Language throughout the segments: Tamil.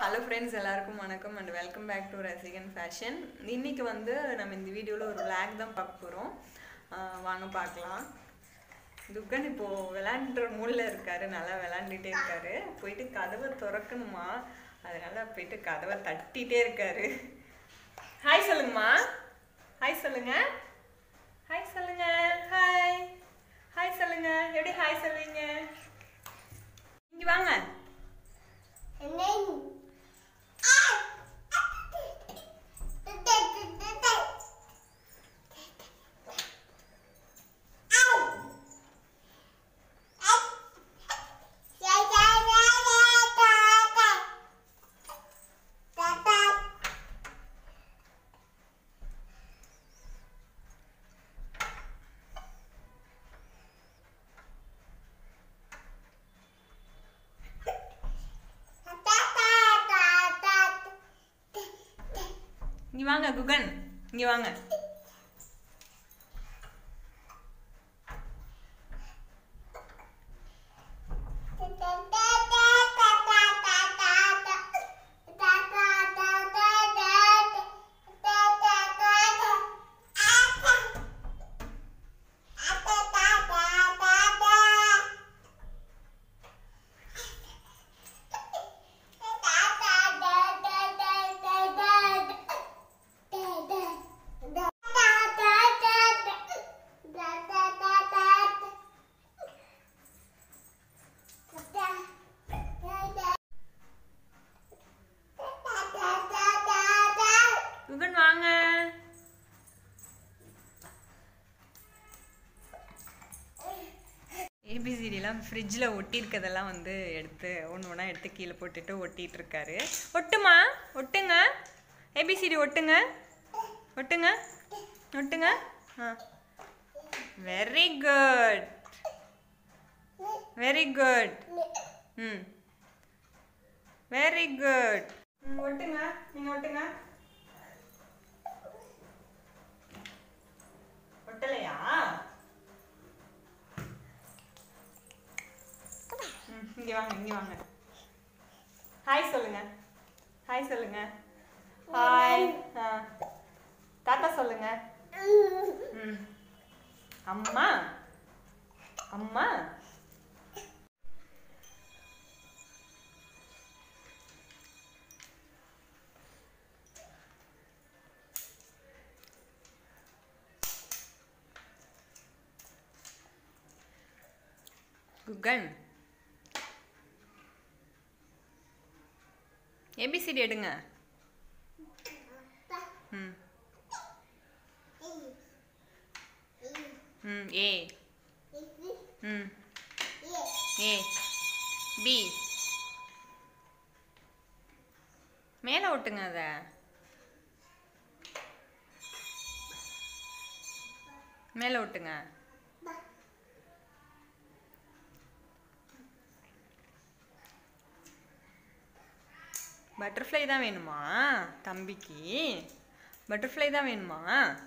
ஹலோ ஃப்ரெண்ட்ஸ் எல்லாருக்கும் வணக்கம் and welcome back to Rasigan fashion இன்னைக்கு வந்து நம்ம இந்த வீடியோவில் ஒரு விளாக் தான் பார்க்க போகிறோம் வாங்க பார்க்கலாம் துக்கன் இப்போது விளாண்டுற மூலில் இருக்காரு நல்லா விளாண்டுட்டே இருக்காரு போயிட்டு கதவை திறக்கணுமா அதனால போயிட்டு கதவை தட்டிகிட்டே இருக்காரு ஹாய் சொல்லுங்கம்மா ஹாய் சொல்லுங்க ஹாய் சொல்லுங்க ஹாய் ஹாய் சொல்லுங்க எப்படி ஹாய் சொல்லுவீங்க இங்க வாங்க இங்க வாங்க குகன் இங்க வாங்க குகன் வாங்க ஏபிசிடிலாம் ஃப்ரிட்ஜில் ஒட்டியிருக்கதெல்லாம் வந்து எடுத்து ஒன்று ஒன்றா எடுத்து கீழே போட்டுட்டு ஒட்டிட்டு இருக்காரு ஒட்டுமா ஒட்டுங்க ஏபிசிடி ஒட்டுங்க ஒட்டுங்க ஒட்டுங்க ஆ வெரி குட் வெரி குட் ம் வெரி குட் ஒட்டுங்க நீங்கள் ஒட்டுங்க ஒட்டலையா ம், இங்க வாங்க இங்க வாங்க ஹாய் சொல்லுங்க ஹாய் சொல்லுங்க ஹாய் ஆ தாத்தா சொல்லுங்க ம் அம்மா அம்மா குகன் ஏபிசிடி எடுங்க ம் ம் ஏ ம் ஏ பி மேலே ஒட்டுங்க அதை மேலே ஒட்டுங்க பட்டர்ஃப்ளை தான் வேணுமா தம்பிக்கு பட்டர்ஃப்ளை தான் வேணுமா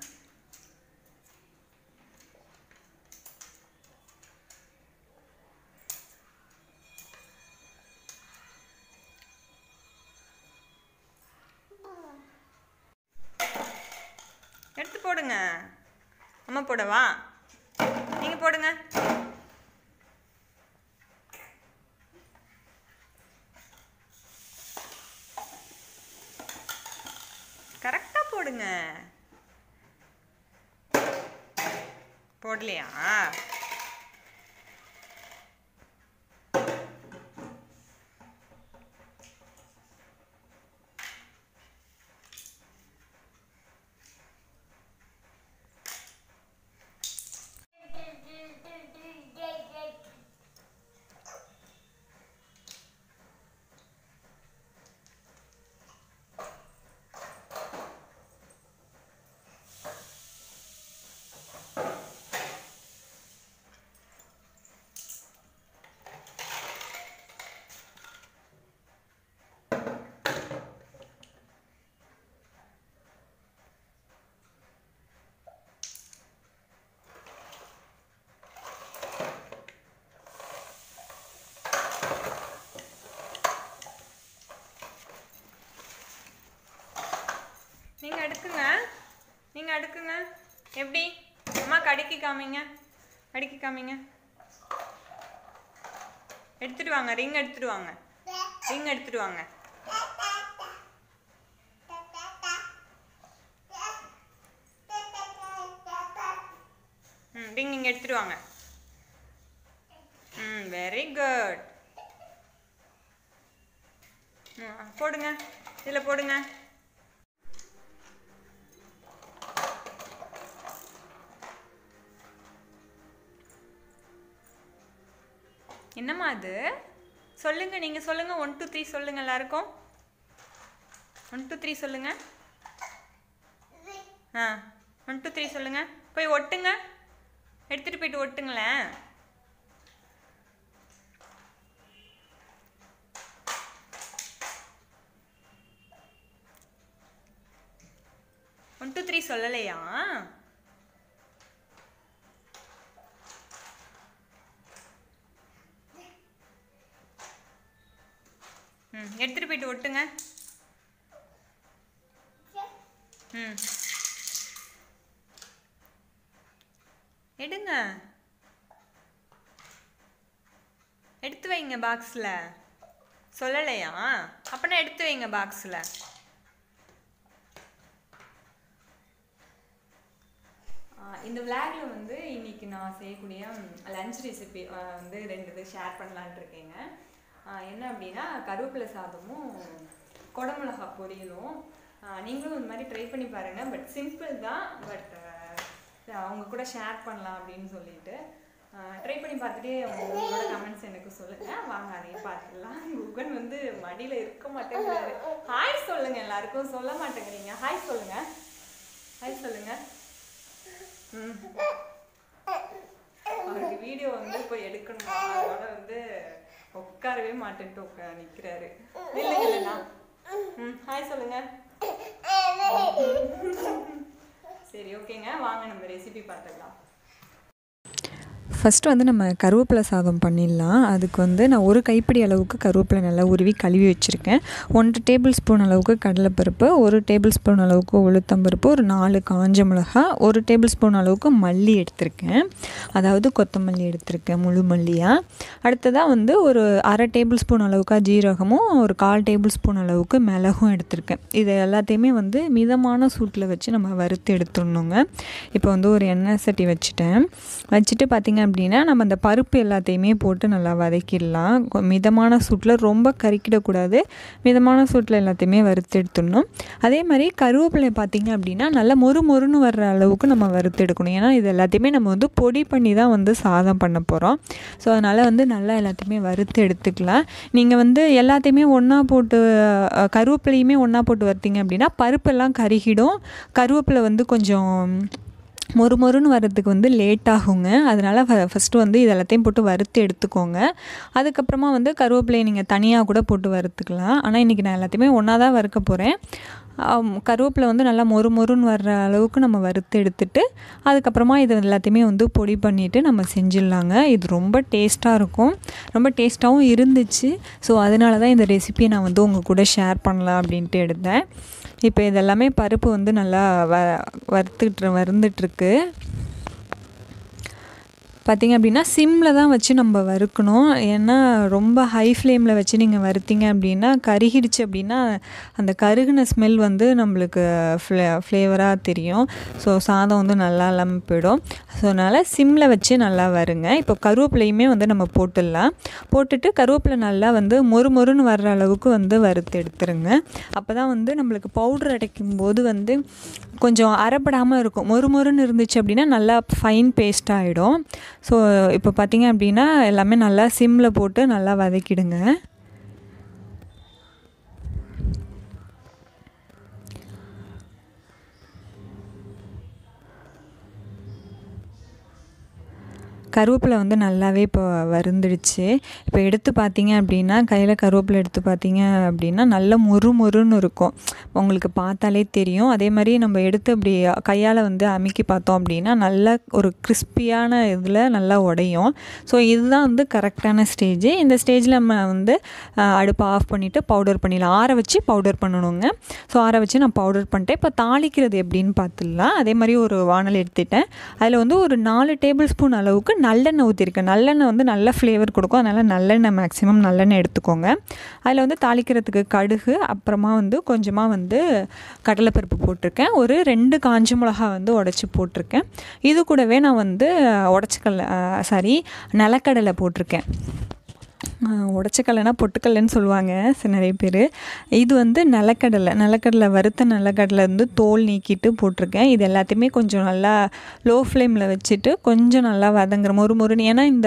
எடுத்து போடுங்க அம்மா போடவா நீங்க போடுங்க கரெக்டாக போடுங்க போடலையா நீங்கள் எடுக்குங்க நீங்கள் எடுக்குங்க எப்படி அம்மா கடிக்கி காமிங்க கடிக்கி காமிங்க எடுத்துட்டு வாங்க ரிங் எடுத்துட்டு வாங்க ரிங் எடுத்துட்டு வாங்க ம் ரிங் நீங்கள் எடுத்துட்டு வாங்க ம் வெரி குட் ம் போடுங்க இதில் போடுங்க என்னம்மா அது சொல்லுங்க நீங்க சொல்லுங்க ஒன் டூ த்ரீ சொல்லுங்க எல்லாருக்கும் ஒன் டூ த்ரீ சொல்லுங்க ஆ ஒன் டூ த்ரீ சொல்லுங்க போய் ஒட்டுங்க எடுத்துட்டு போயிட்டு ஒட்டுங்களேன் ஒன் டூ த்ரீ சொல்லலையா ம் எடுத்துட்டு போயிட்டு ஒட்டுங்க ம் எடுங்க எடுத்து வைங்க பாக்ஸில் சொல்லலையா அப்பனா எடுத்து வைங்க பாக்ஸில் இந்த விளாக்ல வந்து இன்னைக்கு நான் செய்யக்கூடிய லஞ்ச் ரெசிபி வந்து ரெண்டு இது ஷேர் பண்ணலான்ட்டு இருக்கேங்க ஆஹ் என்ன அப்படின்னா கருவேப்பிலை சாதமும் குடமிளகா பொரியலும் ஆஹ் நீங்களும் இந்த மாதிரி ட்ரை பண்ணி பாருங்க பட் சிம்பிள் தான் பட் அவங்க கூட ஷேர் பண்ணலாம் அப்படின்னு சொல்லிட்டு ட்ரை பண்ணி பார்த்துட்டு உங்களோட கமெண்ட்ஸ் எனக்கு சொல்லுங்க வாங்க அதையும் பார்த்துடலாம் குகன் வந்து மடியில இருக்க மாட்டேங்கிறாரு ஹாய் சொல்லுங்க எல்லாருக்கும் சொல்ல மாட்டேங்கிறீங்க ஹாய் சொல்லுங்க ஹாய் சொல்லுங்க ம். அவருக்கு வீடியோ வந்து இப்போ எடுக்கணும் அதனால வந்து உட்காரவே மாட்டேன்ட்டு உட்கா நிக்கிறாரு இல்லைங்க இல்லைண்ணா ம் ஹாய் சொல்லுங்க சரி ஓகேங்க வாங்க நம்ம ரெசிபி பார்த்துக்கலாம் ஃபஸ்ட்டு வந்து நம்ம கருவேப்பிலை சாதம் பண்ணிடலாம் அதுக்கு வந்து நான் ஒரு கைப்பிடி அளவுக்கு கருவேப்பிலை நல்லா உருவி கழுவி வச்சுருக்கேன் ஒன்றரை டேபிள் ஸ்பூன் அளவுக்கு கடலைப்பருப்பு ஒரு டேபிள் ஸ்பூன் அளவுக்கு உளுத்தம்பருப்பு ஒரு நாலு காஞ்ச மிளகா ஒரு டேபிள் ஸ்பூன் அளவுக்கு மல்லி எடுத்திருக்கேன் அதாவது கொத்தமல்லி எடுத்திருக்கேன் முழு மல்லியாக அடுத்ததாக வந்து ஒரு அரை டேபிள் ஸ்பூன் அளவுக்கு ஜீரகமும் ஒரு கால் டேபிள் ஸ்பூன் அளவுக்கு மிளகும் எடுத்திருக்கேன் இது எல்லாத்தையுமே வந்து மிதமான சூட்டில் வச்சு நம்ம வறுத்து எடுத்துடணுங்க இப்போ வந்து ஒரு எண்ணெய் சட்டி வச்சுட்டேன் வச்சுட்டு பார்த்திங்க அப்படின்னா நம்ம அந்த பருப்பு எல்லாத்தையுமே போட்டு நல்லா வதக்கிடலாம் கொ- மிதமான சூட்டில் ரொம்ப கறிக்கிடக்கூடாது மிதமான சூட்டில் எல்லாத்தையுமே வறுத்து எடுத்துடணும் அதே மாதிரி கருவேப்பிலை பார்த்திங்க அப்படின்னா நல்லா மொறு மொறுன்னு வர்ற அளவுக்கு நம்ம வறுத்து எடுக்கணும் ஏன்னா இது எல்லாத்தையுமே நம்ம வந்து பொடி பண்ணி தான் வந்து சாதம் பண்ண போகிறோம் ஸோ அதனால் வந்து நல்லா எல்லாத்தையுமே வறுத்து எடுத்துக்கலாம் நீங்கள் வந்து எல்லாத்தையுமே ஒன்றா போட்டு அஹ், கருவேப்பிலையுமே ஒன்றா போட்டு வறுத்தீங்க அப்படின்னா பருப்பெல்லாம் கருகிடும் கருவேப்பிலை வந்து கொஞ்சம் மொறு மொறுன்னு வர்றதுக்கு வந்து லேட் ஆகுங்க அதனால் ஃபஸ்ட்டு வந்து இது எல்லாத்தையும் போட்டு வறுத்து எடுத்துக்கோங்க அதுக்கப்புறமா வந்து கருவேப்பிலையை நீங்கள் தனியாக கூட போட்டு வறுத்துக்கலாம் ஆனால் இன்றைக்கி நான் எல்லாத்தையுமே ஒன்றா தான் வறுக்க போகிறேன் கருவேப்பிலை வந்து நல்லா மொறு மொறுன்னு வர்ற அளவுக்கு நம்ம வறுத்து எடுத்துட்டு அதுக்கப்புறமா இது எல்லாத்தையுமே வந்து பொடி பண்ணிவிட்டு நம்ம செஞ்சிடலாங்க இது ரொம்ப டேஸ்ட்டாக இருக்கும் ரொம்ப டேஸ்ட்டாகவும் இருந்துச்சு ஸோ அதனால தான் இந்த ரெசிபியை நான் வந்து உங்கள் கூட ஷேர் பண்ணலாம் அப்படின்ட்டு எடுத்தேன் இப்போ இதெல்லாமே பருப்பு வந்து நல்லா வ வறுத்துட்டு வறுந்துட்டுருக்கு பார்த்திங்க அப்படின்னா சிம்மில் தான் வச்சு நம்ம வறுக்கணும் ஏன்னா ரொம்ப ஹை ஃப்ளேமில் வச்சு நீங்கள் வறுத்தீங்க அப்படின்னா கருகிடுச்சு அப்படின்னா அந்த கருகின ஸ்மெல் வந்து நம்மளுக்கு ஃப்ளே ஃப்ளேவராக தெரியும் ஸோ சாதம் வந்து நல்லா இல்லாமல் போயிடும் ஸோ அதனால் சிம்மில் வச்சு நல்லா வருங்க இப்போ கருவேப்பிலையுமே வந்து நம்ம போட்டுடலாம் போட்டுட்டு கருவேப்பிலை நல்லா வந்து மொறு மொறுன்னு வர்ற அளவுக்கு வந்து வறுத்து எடுத்துருங்க அப்போ தான் வந்து நம்மளுக்கு பவுடர் அடைக்கும் போது வந்து கொஞ்சம் அரைப்படாமல் இருக்கும் மொறு மொறுன்னு இருந்துச்சு அப்படின்னா நல்லா ஃபைன் பேஸ்ட் ஆகிடும் ஸோ இப்போ பார்த்தீங்க அப்படின்னா எல்லாமே நல்லா சிம்மில் போட்டு நல்லா வதக்கிடுங்க கருவேப்பிலை வந்து நல்லாவே இப்போ வருந்துடுச்சு இப்போ எடுத்து பார்த்தீங்க அப்படின்னா கையில் கருவேப்பிலை எடுத்து பார்த்தீங்க அப்படின்னா நல்ல மொறு மொறுன்னு இருக்கும் உங்களுக்கு பார்த்தாலே தெரியும் அதே மாதிரி நம்ம எடுத்து அப்படி கையால் வந்து அமுக்கி பார்த்தோம் அப்படின்னா நல்ல ஒரு கிறிஸ்பியான இதில் நல்லா உடையும் ஸோ இதுதான் வந்து கரெக்டான ஸ்டேஜ் இந்த ஸ்டேஜில் நம்ம வந்து அஹ், அடுப்பை ஆஃப் பண்ணிவிட்டு பவுடர் பண்ணிடலாம் ஆற வச்சு பவுடர் பண்ணணுங்க ஸோ ஆற வச்சு நான் பவுடர் பண்ணிட்டேன் இப்போ தாளிக்கிறது எப்படின்னு பார்த்துடலாம் அதே மாதிரி ஒரு வானல் எடுத்துட்டேன் அதில் வந்து ஒரு நாலு டேபிள் ஸ்பூன் அளவுக்கு நல்லெண்ணெய் ஊற்றிருக்கேன் நல்லெண்ணெய் வந்து நல்ல ஃப்ளேவர் கொடுக்கும் அதனால் நல்லெண்ணெய் மேக்ஸிமம் நல்லெண்ணெய் எடுத்துக்கோங்க அதில் வந்து தாளிக்கிறதுக்கு கடுகு அப்புறமா வந்து கொஞ்சமாக வந்து கடலைப்பருப்பு போட்டிருக்கேன் ஒரு ரெண்டு காஞ்ச மிளகா வந்து உடச்சி போட்டிருக்கேன் இது கூடவே நான் வந்து உடச்சிக்கல்ல சாரி நிலக்கடலை போட்டிருக்கேன் உடச்சக்கடலைனா பொட்டுக்கடலைன்னு சொல்லுவாங்க சரி நிறைய பேர் இது வந்து நிலக்கடலை நிலக்கடலை வறுத்த நிலக்கடலை வந்து தோல் நீக்கிட்டு போட்டிருக்கேன் இது எல்லாத்தையுமே கொஞ்சம் நல்லா லோ ஃப்ளேமில் வச்சுட்டு கொஞ்சம் நல்லா வதங்குற மொறு மொறுன்னு ஏன்னா இந்த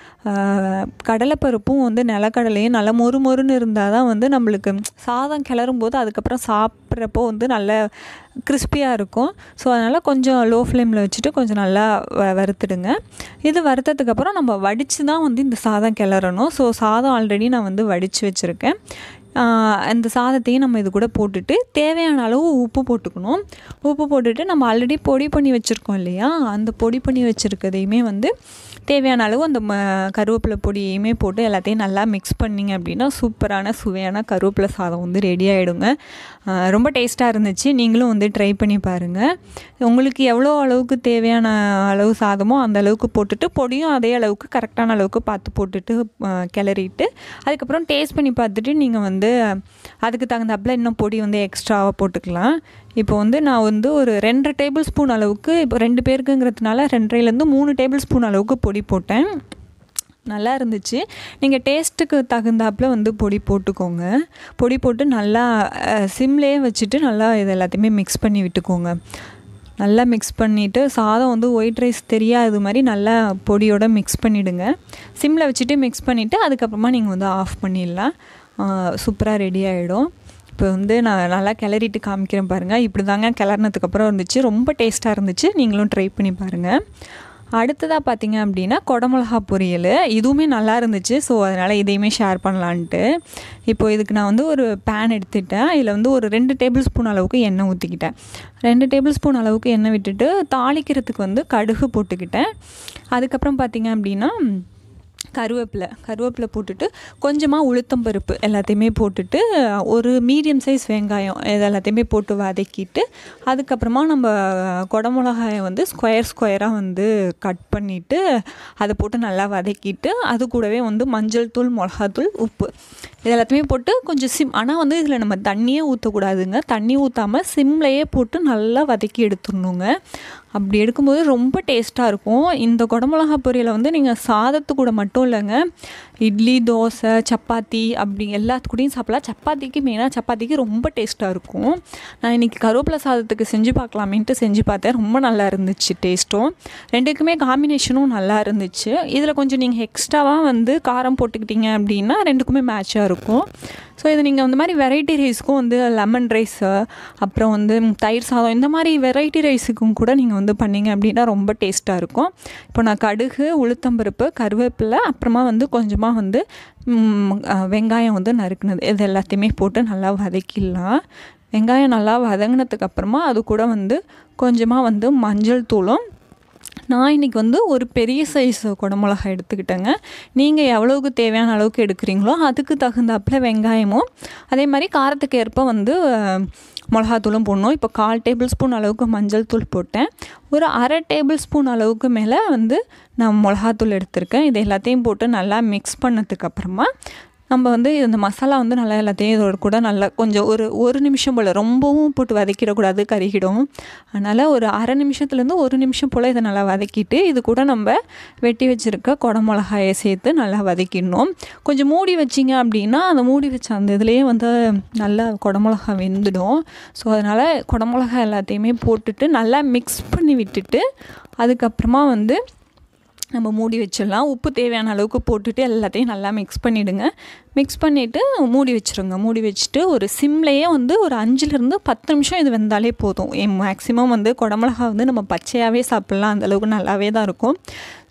ஆஹ், கடலைப்பருப்பும் வந்து நிலக்கடலையும் நல்லா மொறு மொறுன்னு இருந்தால் தான் வந்து நம்மளுக்கு சாதம் கிளறும் போது அதுக்கப்புறம் சாப்பிட்றப்போ வந்து நல்ல கிறிஸ்பியாக இருக்கும் ஸோ அதனால் கொஞ்சம் லோ ஃப்ளேமில் வச்சுட்டு கொஞ்சம் நல்லா வ வறுத்துடுங்க இது வறுத்ததுக்கப்புறம் நம்ம வடித்து தான் வந்து இந்த சாதம் கிளறணும் ஸோ சாதம் ஆல்ரெடி நான் வந்து வடித்து வச்சுருக்கேன் ஆஹ் அந்த சாதத்தையும் நம்ம இது கூட போட்டுட்டு தேவையான அளவு உப்பு போட்டுக்கணும் உப்பு போட்டுட்டு நம்ம ஆல்ரெடி பொடி பண்ணி வச்சுருக்கோம் இல்லையா அந்த பொடி பண்ணி வச்சுருக்கதையுமே வந்து தேவையான அளவு அந்த ம கருவேப்பிலை பொடியுமே போட்டு எல்லாத்தையும் நல்லா மிக்ஸ் பண்ணிங்க அப்படின்னா சூப்பரான சுவையான கருவேப்பிலை சாதம் வந்து ரெடி ஆகிடுங்க ரொம்ப டேஸ்ட்டாக இருந்துச்சு நீங்களும் வந்து ட்ரை பண்ணி பாருங்கள் உங்களுக்கு எவ்வளோ அளவுக்கு தேவையான அளவு சாதமோ அந்த அளவுக்கு போட்டுட்டு பொடியும் அதே அளவுக்கு கரெக்டான அளவுக்கு பார்த்து போட்டுட்டு ஆஹ் கிளறிட்டு அதுக்கப்புறம் டேஸ்ட் பண்ணி பார்த்துட்டு நீங்கள் வந்து அதுக்கு தகுந்தாப்புல இன்னும் பொடி வந்து எக்ஸ்ட்ராவாக போட்டுக்கலாம் இப்போ வந்து நான் வந்து ஒரு ரெண்டரை டேபிள் ஸ்பூன் அளவுக்கு இப்போ ரெண்டு பேருக்குங்கிறதுனால ரெண்டரைலேருந்து மூணு டேபிள் ஸ்பூன் அளவுக்கு பொடி போட்டேன் நல்லா இருந்துச்சு நீங்கள் டேஸ்ட்டுக்கு தகுந்தாப்புல வந்து பொடி போட்டுக்கோங்க பொடி போட்டு நல்லா சிம்லேயே வச்சுட்டு நல்லா இது எல்லாத்தையுமே மிக்ஸ் பண்ணி விட்டுக்கோங்க நல்லா மிக்ஸ் பண்ணிவிட்டு சாதம் வந்து ஒயிட் ரைஸ் தெரியாத மாதிரி நல்லா பொடியோட மிக்ஸ் பண்ணிவிடுங்க சிம்மில் வச்சுட்டு மிக்ஸ் பண்ணிவிட்டு அதுக்கப்புறமா நீங்கள் வந்து ஆஃப் பண்ணிடலாம் சூப்பராக ரெடி ஆகிடும் இப்போ வந்து நான் நல்லா கிளறிட்டு காமிக்கிறேன் பாருங்கள் இப்படி தாங்க கிளறினதுக்கப்புறம் இருந்துச்சு ரொம்ப டேஸ்ட்டாக இருந்துச்சு நீங்களும் ட்ரை பண்ணி பாருங்கள் அடுத்ததாக பார்த்தீங்க அப்படின்னா குடமிளகா பொரியல் இதுவுமே நல்லா இருந்துச்சு ஸோ அதனால் இதையுமே ஷேர் பண்ணலான்ட்டு இப்போ இதுக்கு நான் வந்து ஒரு பேன் எடுத்துட்டேன் இதில் வந்து ஒரு ரெண்டு டேபிள் ஸ்பூன் அளவுக்கு எண்ணெய் ஊற்றிக்கிட்டேன் ரெண்டு டேபிள் ஸ்பூன் அளவுக்கு எண்ணெய் விட்டுட்டு தாளிக்கிறதுக்கு வந்து கடுகு போட்டுக்கிட்டேன் அதுக்கப்புறம் பார்த்தீங்க அப்படின்னா கருவேப்பிலை கருவேப்பிலை போட்டுட்டு கொஞ்சமாக உளுத்தம் பருப்பு எல்லாத்தையுமே போட்டுட்டு ஒரு மீடியம் சைஸ் வெங்காயம் இது எல்லாத்தையுமே போட்டு வதக்கிட்டு அதுக்கப்புறமா நம்ம குடமிளகாயை வந்து ஸ்கொயர் ஸ்கொயராக வந்து கட் பண்ணிவிட்டு அதை போட்டு நல்லா வதக்கிட்டு அது கூடவே வந்து மஞ்சள் தூள் மிளகாத்தூள் உப்பு இது எல்லாத்தையுமே போட்டு கொஞ்சம் சிம் ஆனால் வந்து இதில் நம்ம தண்ணியே ஊற்றக்கூடாதுங்க தண்ணி ஊற்றாமல் சிம்லையே போட்டு நல்லா வதக்கி எடுத்துடணுங்க அப்படி எடுக்கும்போது ரொம்ப டேஸ்ட்டாக இருக்கும் இந்த குடமிளகா பொரியலை வந்து நீங்கள் சாதத்து கூட மட்டும் இல்லைங்க இட்லி தோசை சப்பாத்தி அப்படி எல்லாத்து கூடயும் சாப்பிடலாம் சப்பாத்திக்கு மெயினாக சப்பாத்திக்கு ரொம்ப டேஸ்ட்டாக இருக்கும் நான் இன்றைக்கி கருவேப்பிலை சாதத்துக்கு செஞ்சு பார்க்கலாமேன்ட்டு செஞ்சு பார்த்தேன் ரொம்ப நல்லா இருந்துச்சு டேஸ்ட்டும் ரெண்டுக்குமே காம்பினேஷனும் நல்லா இருந்துச்சு இதில் கொஞ்சம் நீங்கள் எக்ஸ்ட்ராவாக வந்து காரம் போட்டுக்கிட்டீங்க அப்படின்னா ரெண்டுக்குமே மேட்சாக இருக்கும் ஸோ இது நீங்கள் இந்த மாதிரி வெரைட்டி ரைஸ்க்கும் வந்து லெமன் ரைஸு அப்புறம் வந்து தயிர் சாதம் இந்த மாதிரி வெரைட்டி ரைஸுக்கும் கூட நீங்கள் வந்து பண்ணீங்க அப்படின்னா ரொம்ப டேஸ்ட்டாக இருக்கும் இப்போ நான் கடுகு உளுத்தம்பருப்பு கருவேப்பிலை அப்புறமா வந்து கொஞ்சமாக வந்து ம், அஹ், வெங்காயம் வந்து நறுக்குனது இது எல்லாத்தையுமே போட்டு நல்லா வதக்கிடலாம் வெங்காயம் நல்லா வதங்கினதுக்கு அப்புறமா அது கூட வந்து கொஞ்சமாக வந்து மஞ்சள் தூளும் நான் இன்றைக்கி வந்து ஒரு பெரிய சைஸ் குடமிளகா எடுத்துக்கிட்டேங்க நீங்கள் எவ்வளவுக்கு தேவையான அளவுக்கு எடுக்கிறீங்களோ அதுக்கு தகுந்தாப்புல வெங்காயமும் அதே மாதிரி காரத்துக்கு ஏற்ப வந்து அஹ், மிளகாத்தூளும் போடணும் இப்போ கால் டேபிள் ஸ்பூன் அளவுக்கு மஞ்சள் தூள் போட்டேன் ஒரு அரை டேபிள் ஸ்பூன் அளவுக்கு மேலே வந்து நான் மிளகாத்தூள் எடுத்திருக்கேன் இது எல்லாத்தையும் போட்டு நல்லா மிக்ஸ் பண்ணதுக்கப்புறமா நம்ம வந்து இந்த மசாலா வந்து நல்லா எல்லாத்தையும் இதோட கூட நல்லா கொஞ்சம் ஒரு ஒரு நிமிஷம் போல் ரொம்பவும் போட்டு வதக்கிடக்கூடாது கருகிடும் அதனால் ஒரு அரை நிமிஷத்துலேருந்து ஒரு நிமிஷம் போல் இதை நல்லா வதக்கிட்டு இது கூட நம்ம வெட்டி வச்சுருக்க குடமிளகாயை சேர்த்து நல்லா வதக்கிடணும் கொஞ்சம் மூடி வச்சிங்க அப்படின்னா அந்த மூடி வச்ச அந்த இதுலேயே வந்து நல்லா குடமிளகா வெந்துடும் ஸோ அதனால் குடமிளகா எல்லாத்தையுமே போட்டுட்டு நல்லா மிக்ஸ் பண்ணி விட்டுட்டு அதுக்கப்புறமா வந்து நம்ம மூடி வச்சிடலாம் உப்பு தேவையான அளவுக்கு போட்டுட்டு எல்லாத்தையும் நல்லா மிக்ஸ் பண்ணிவிடுங்க மிக்ஸ் பண்ணிவிட்டு மூடி வச்சுருங்க மூடி வச்சுட்டு ஒரு சிம்லேயே வந்து ஒரு அஞ்சுலேருந்து பத்து நிமிஷம் இது வெந்தாலே போதும் மேக்ஸிமம் வந்து குடமிளகா வந்து நம்ம பச்சையாகவே சாப்பிட்லாம் அந்தளவுக்கு நல்லாவே தான் இருக்கும்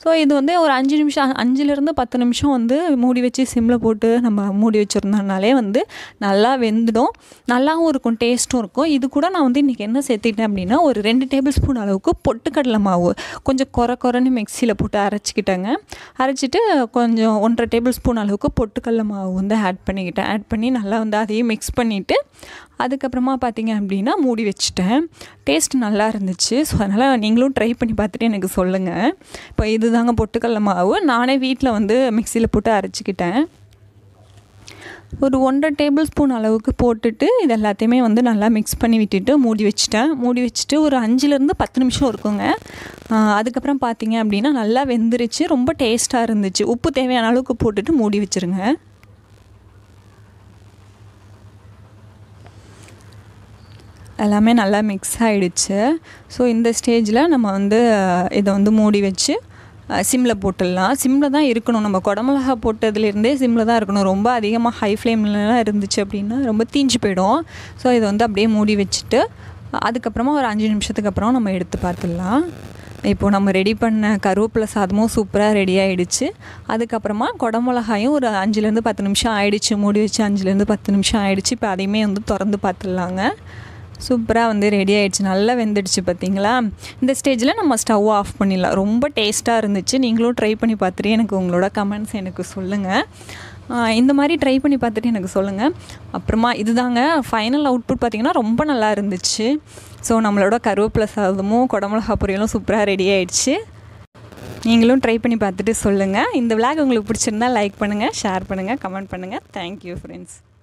ஸோ இது வந்து ஒரு அஞ்சு நிமிஷம் அஞ்சுலேருந்து பத்து நிமிஷம் வந்து மூடி வச்சு சிம்மில் போட்டு நம்ம மூடி வச்சுருந்தோம்னாலே வந்து நல்லா வெந்துடும் நல்லாவும் இருக்கும் டேஸ்ட்டும் இருக்கும் இது கூட நான் வந்து இன்றைக்கி என்ன சேர்த்துக்கிட்டேன் அப்படின்னா ஒரு ரெண்டு டேபிள் ஸ்பூன் அளவுக்கு பொட்டுக்கடலை மாவு கொஞ்சம் குறை குறைன்னு மிக்சியில் போட்டு அரைச்சிக்கிட்டேங்க அரைச்சிட்டு கொஞ்சம் ஒன்றரை டேபிள் ஸ்பூன் அளவுக்கு பொட்டுக்கடலை மாவு வந்து ஆட் பண்ணிக்கிட்டேன் ஆட் பண்ணி நல்லா வந்து அதையும் மிக்ஸ் பண்ணிவிட்டு அதுக்கப்புறமா பார்த்தீங்க அப்படின்னா மூடி வச்சுட்டேன் டேஸ்ட் நல்லா இருந்துச்சு ஸோ அதனால் நீங்களும் ட்ரை பண்ணி பார்த்துட்டு எனக்கு சொல்லுங்கள் இப்போ இது தாங்க பொட்டுக்கடல மாவு நானே வீட்டில் வந்து மிக்சியில் போட்டு அரைச்சிக்கிட்டேன் ஒரு ஒன்றரை டேபிள் ஸ்பூன் அளவுக்கு போட்டுட்டு இது எல்லாத்தையுமே வந்து நல்லா மிக்ஸ் பண்ணி விட்டுட்டு மூடி வச்சுட்டேன் மூடி வச்சுட்டு ஒரு அஞ்சுலேருந்து பத்து நிமிஷம் இருக்குங்க அதுக்கப்புறம் பார்த்தீங்க அப்படின்னா நல்லா வெந்துருச்சு ரொம்ப டேஸ்ட்டாக இருந்துச்சு உப்பு தேவையான அளவுக்கு போட்டுட்டு மூடி வச்சுருங்க எல்லாமே நல்லா மிக்ஸ் ஆகிடுச்சு ஸோ இந்த ஸ்டேஜில் நம்ம வந்து இதை வந்து மூடி வச்சு சிம்மில் போட்டுடலாம் சிம்மில் தான் இருக்கணும் நம்ம குடமிளகா போட்டதுலேருந்தே சிம்மில் தான் இருக்கணும் ரொம்ப அதிகமாக ஹை ஃப்ளேம்லலாம் இருந்துச்சு அப்படின்னா ரொம்ப தீஞ்சு போயிடும் ஸோ இதை வந்து அப்படியே மூடி வச்சுட்டு அதுக்கப்புறமா ஒரு அஞ்சு நிமிஷத்துக்கு அப்புறம் நம்ம எடுத்து பார்த்துடலாம் இப்போது நம்ம ரெடி பண்ண கருவேப்பிலை சாதமும் சூப்பராக ரெடி ஆகிடுச்சு அதுக்கப்புறமா குடமிளகாயும் ஒரு அஞ்சுலேருந்து பத்து நிமிஷம் ஆயிடுச்சு மூடி வச்சு அஞ்சுலேருந்து பத்து நிமிஷம் ஆயிடுச்சு இப்போ அதையுமே வந்து திறந்து பார்த்துடலாங்க சூப்பராக வந்து ரெடி ஆகிடுச்சு நல்லா வெந்துடுச்சு பார்த்தீங்களா இந்த ஸ்டேஜில் நம்ம ஸ்டவ் ஆஃப் பண்ணிடலாம் ரொம்ப டேஸ்ட்டாக இருந்துச்சு நீங்களும் ட்ரை பண்ணி பார்த்துட்டு எனக்கு உங்களோட கமெண்ட்ஸ் எனக்கு சொல்லுங்கள் இந்த மாதிரி ட்ரை பண்ணி பார்த்துட்டு எனக்கு சொல்லுங்கள் அப்புறமா இதுதாங்க ஃபைனல் அவுட்புட் பார்த்திங்கன்னா ரொம்ப நல்லா இருந்துச்சு ஸோ நம்மளோட கருவேப்பிலை சாதமும் குடமிளகா பொரியலும் சூப்பராக ரெடி ஆகிடுச்சு நீங்களும் ட்ரை பண்ணி பார்த்துட்டு சொல்லுங்கள் இந்த விளாக் உங்களுக்கு பிடிச்சிருந்தா லைக் பண்ணுங்கள் ஷேர் பண்ணுங்கள் கமெண்ட் பண்ணுங்கள் தேங்க்யூ ஃப்ரெண்ட்ஸ்